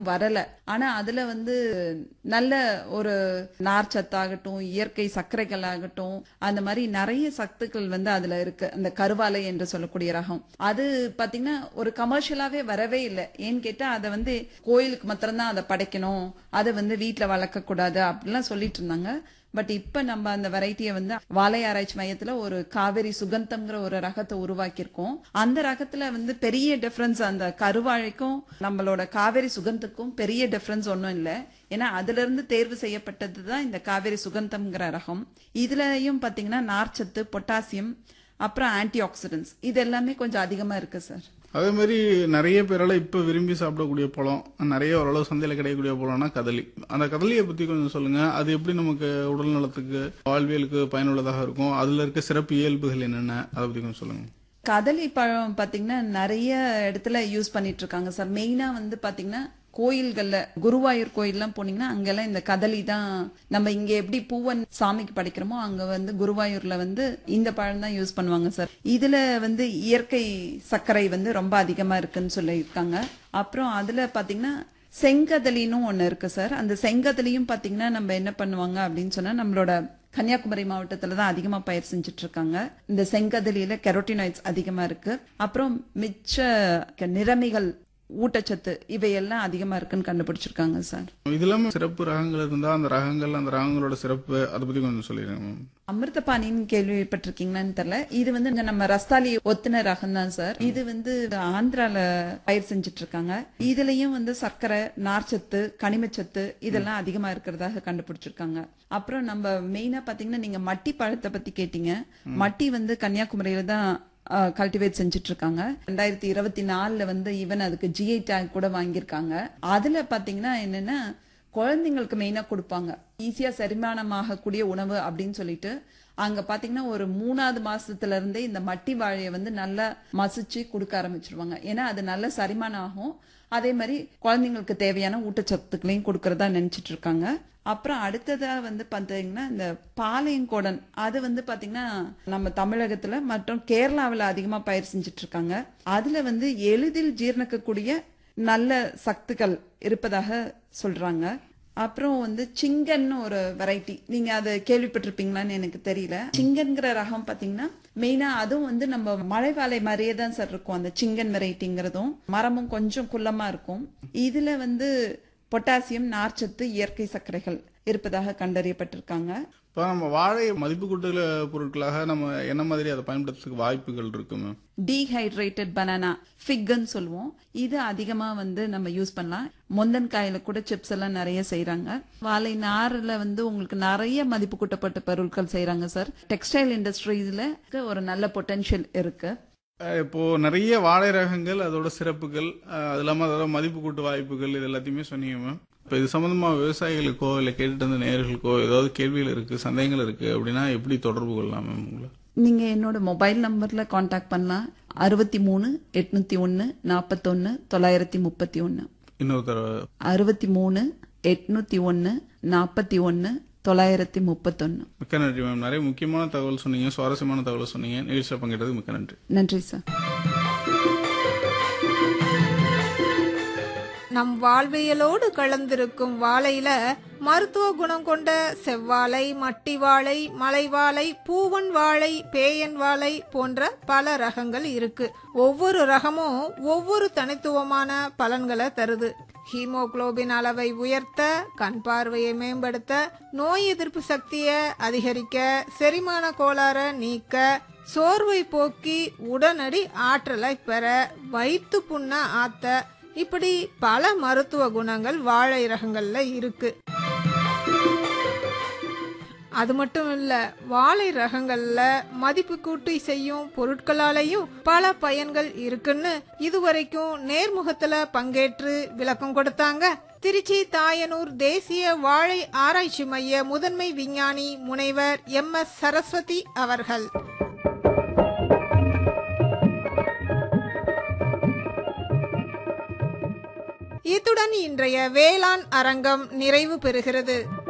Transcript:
வரல ஆனா அதுல வந்து நல்ல ஒரு நார் சத்தாகட்டும் இயற்கை சர்க்கரைகள் ஆகட்டும் அந்த மாதிரி நிறைய சத்துக்கள் வந்து அதுல இருக்கு அந்த கருவாலை என்று சொல்லக்கூடிய ரகம் அது பாத்தீங்கன்னா ஒரு கமர்ஷியலாவே வரவே இல்லை ஏன்னு கேட்டா அதை வந்து கோயிலுக்கு மாத்திரம்தான் அதை படைக்கணும் அதை வந்து வீட்டுல வளர்க்க கூடாது அப்படிலாம் சொல்லிட்டு இருந்தாங்க பட் இப்ப நம்ம அந்த வெரைட்டியை வந்து வாழை ஆராய்ச்சி மையத்துல ஒரு காவேரி சுகந்தம்ங்கிற ஒரு ரகத்தை உருவாக்கியிருக்கோம் அந்த ரகத்துல வந்து பெரிய டிஃபரன்ஸ் அந்த கருவாழைக்கும் நம்மளோட காவேரி சுகந்தத்துக்கும் பெரிய டிஃபரன்ஸ் ஒன்றும் இல்லை ஏன்னா அதுல இருந்து தேர்வு செய்யப்பட்டது தான் இந்த காவேரி சுகந்தம்ங்கிற ரகம் இதுலயும் பாத்தீங்கன்னா நார்ச்சத்து பொட்டாசியம் அப்புறம் ஆன்டி ஆக்சிடென்ட்ஸ் இது எல்லாமே கொஞ்சம் அதிகமா இருக்கு சார் அதே மாதிரி நிறைய பேரால இப்ப விரும்பி சாப்பிடக்கூடிய பழம் நிறைய ஓரளவு சந்தையில கிடைக்கக்கூடிய பழம்னா கதலி அந்த கதலியை பத்தி கொஞ்சம் சொல்லுங்க அது எப்படி நமக்கு உடல் நலத்துக்கு வாழ்வியலுக்கு பயனுள்ளதாக இருக்கும் அதுல இருக்க சிறப்பு இயல்புகள் என்னென்ன அதை பத்தி கொஞ்சம் சொல்லுங்க கதலி பழம் பாத்தீங்கன்னா நிறைய இடத்துல யூஸ் பண்ணிட்டு இருக்காங்க சார் மெயினா வந்து பாத்தீங்கன்னா கோயில்கள்ல குருவாயூர் கோயில்லாம் போனீங்கன்னா அங்கெல்லாம் இந்த கதலி தான் நம்ம இங்க எப்படி பூவன் சாமிக்கு படைக்கிறோமோ அங்க வந்து குருவாயூர்ல வந்து இந்த பழம் தான் யூஸ் பண்ணுவாங்க சார் இதுல வந்து இயற்கை சர்க்கரை வந்து ரொம்ப அதிகமா இருக்குன்னு சொல்லியிருக்காங்க அப்புறம் அதுல பாத்தீங்கன்னா செங்கதலின்னு ஒண்ணு இருக்கு சார் அந்த செங்கதலியும் பாத்தீங்கன்னா நம்ம என்ன பண்ணுவாங்க அப்படின்னு சொன்னா நம்மளோட கன்னியாகுமரி மாவட்டத்துல தான் அதிகமா பயிர் செஞ்சுட்டு இருக்காங்க இந்த செங்கதலியில கெரோட்டினாய்ட்ஸ் அதிகமா இருக்கு அப்புறம் மிச்ச க- நிறமிகள் ஊட்டச்சத்து இவையெல்லாம் அதிகமா இருக்குன்னு கண்டுபிடிச்சிருக்காங்க சார் இது இல்லாம சிறப்பு ரகங்கள் இருந்தா அந்த ரகங்கள் அந்த ரகங்களோட சிறப்பு அதை பத்தி கொஞ்சம் சொல்லிடுங்க மேம் அமிர்தபாணின்னு கேள்விப்பட்டிருக்கீங்களான்னு தெரியல இது வந்து இங்க நம்ம ரஸ்தாலி ஒத்துன ரகம் தான் சார் இது வந்து ஆந்திரால பயிர் செஞ்சுட்டு இருக்காங்க இதுலயும் வந்து சர்க்கரை நார்ச்சத்து கனிமச்சத்து இதெல்லாம் அதிகமா இருக்கிறதாக கண்டுபிடிச்சிருக்காங்க அப்புறம் நம்ம மெயினா பாத்தீங்கன்னா நீங்க மட்டி பழத்தை பத்தி கேட்டீங்க மட்டி வந்து கன்னியாகுமரியில தான் கல்டிவேட் செஞ்சுட்டு இருக்காங்க ரெண்டாயிரத்தி இருபத்தி நாலுல வந்து ஈவன் அதுக்கு ஜிஐ டேக் கூட வாங்கியிருக்காங்க அதுல பாத்தீங்கன்னா என்னன்னா குழந்தைங்களுக்கு மெயினா கொடுப்பாங்க ஈஸியா செரிமானமாகக்கூடிய உணவு அப்படின்னு சொல்லிட்டு அங்க பாத்தீங்கன்னா ஒரு மூணாவது மாசத்துல இருந்தே இந்த மட்டி வாழையை வந்து நல்லா மசிச்சு கொடுக்க ஆரம்பிச்சிருவாங்க ஏன்னா அது நல்ல செரிமானம் ஆகும் அதே மாதிரி குழந்தைங்களுக்கு தேவையான ஊட்டச்சத்துக்களையும் கொடுக்கறதா நினைச்சிட்டு இருக்காங்க அப்புறம் அடுத்ததா வந்து பாத்தீங்கன்னா இந்த பாளையங்கோடன் அது வந்து பாத்தீங்கன்னா நம்ம தமிழகத்துல மற்றும் கேரளாவுல அதிகமா பயிர் செஞ்சுட்டு இருக்காங்க அதுல வந்து எளிதில் ஜீரணிக்கக்கூடிய நல்ல சத்துக்கள் இருப்பதாக சொல்றாங்க அப்புறம் வந்து சிங்கன்னு ஒரு வெரைட்டி நீங்க அதை கேள்விப்பட்டிருப்பீங்களான்னு எனக்கு தெரியல சிங்கன்கிற ரகம் பாத்தீங்கன்னா மெயினா அதுவும் வந்து நம்ம மலைவாழை மாதிரியே தான் சார் இருக்கும் அந்த சிங்கன் வெரைட்டிங்கிறதும் மரமும் கொஞ்சம் குள்ளமா இருக்கும் இதுல வந்து பொட்டாசியம் நார்ச்சத்து இயற்கை சர்க்கரைகள் இருப்பதாக கண்டறியப்பட்டிருக்காங்க இப்போ நம்ம வாழை மதிப்பு கூட்டுல பொருட்களாக நம்ம என்ன மாதிரி அதை பயன்படுத்துறதுக்கு வாய்ப்புகள் இருக்கு மேம் டீஹைட்ரேட்டட் பனானா ஃபிக்னு சொல்லுவோம் இது அதிகமா வந்து நம்ம யூஸ் பண்ணலாம் முந்தன் காயில கூட சிப்ஸ் எல்லாம் நிறைய செய்றாங்க வாழை நார்ல வந்து உங்களுக்கு நிறைய மதிப்பு கூட்டப்பட்ட பொருட்கள் செய்றாங்க சார் டெக்ஸ்டைல் இண்டஸ்ட்ரீஸ்ல ஒரு நல்ல பொட்டன்ஷியல் இருக்கு அஹ் இப்போ நிறைய வாழை ரகங்கள் அதோட சிறப்புகள் அஹ் அது இல்லாம அதோட மதிப்பு கூட்டு வாய்ப்புகள் இது எல்லாத்தையுமே சொன்னீங்க மேம் இப்போ இது சம்பந்தமா விவசாயிகளுக்கோ இல்லை கேட்டுட்டு இருந்த நேயர்களுக்கோ ஏதாவது கேள்விகள் இருக்கு சந்தேகங்கள் இருக்கு அப்படின்னா எப்படி தொடர்பு கொள்ளலாம் மேம் உங்களை நீங்க என்னோட மொபைல் நம்பர்ல காண்டாக்ட் பண்ணலாம் அறுபத்தி மூணு எட்நூத்தி ஒன்னு நாற்பத்தொன்னு தொள்ளாயிரத்தி முப்பத்தி ஒன்னு இன்னொரு தடவை அறுபத்தி மூணு எட்நூத்தி ஒன்னு நாற்பத்தி ஒன்னு தொள்ளாயிரத்தி முப்பத்தொன்னு மிக்க நன்றி மேம் நிறைய முக்கியமான தகவல் சொன்னீங்க சுவாரஸ்யமான தகவல் சொன்னீங்க நிகழ்ச்சியில் பங்கேற்றது மிக்க நன்றி நன்றி சார் நம் வாழ்வியலோடு கலந்திருக்கும் வாழையில மருத்துவ குணம் கொண்ட செவ்வாழை மட்டி வாழை மலைவாழை பூவன் வாழை பேயன் வாழை போன்ற பல ரகங்கள் இருக்கு ஒவ்வொரு ரகமும் ஒவ்வொரு தனித்துவமான பலன்களை தருது ஹீமோகுளோபின் அளவை உயர்த்த கண் பார்வையை மேம்படுத்த நோய் எதிர்ப்பு சக்தியை அதிகரிக்க செரிமான கோளாறை நீக்க சோர்வை போக்கி உடனடி ஆற்றலை பெற வயிற்று புண்ண ஆத்த இப்படி பல மருத்துவ குணங்கள் வாழை ரகங்கள்ல இருக்கு அது மட்டும் இல்ல வாழை ரகங்கள்ல மதிப்பு கூட்டி செய்யும் பொருட்களாலையும் பல பயன்கள் இருக்குன்னு இதுவரைக்கும் நேர்முகத்துல பங்கேற்று விளக்கம் கொடுத்தாங்க திருச்சி தாயனூர் தேசிய வாழை ஆராய்ச்சி மைய முதன்மை விஞ்ஞானி முனைவர் எம் எஸ் சரஸ்வதி அவர்கள் இத்துடன் இன்றைய வேளாண் அரங்கம் நிறைவு பெறுகிறது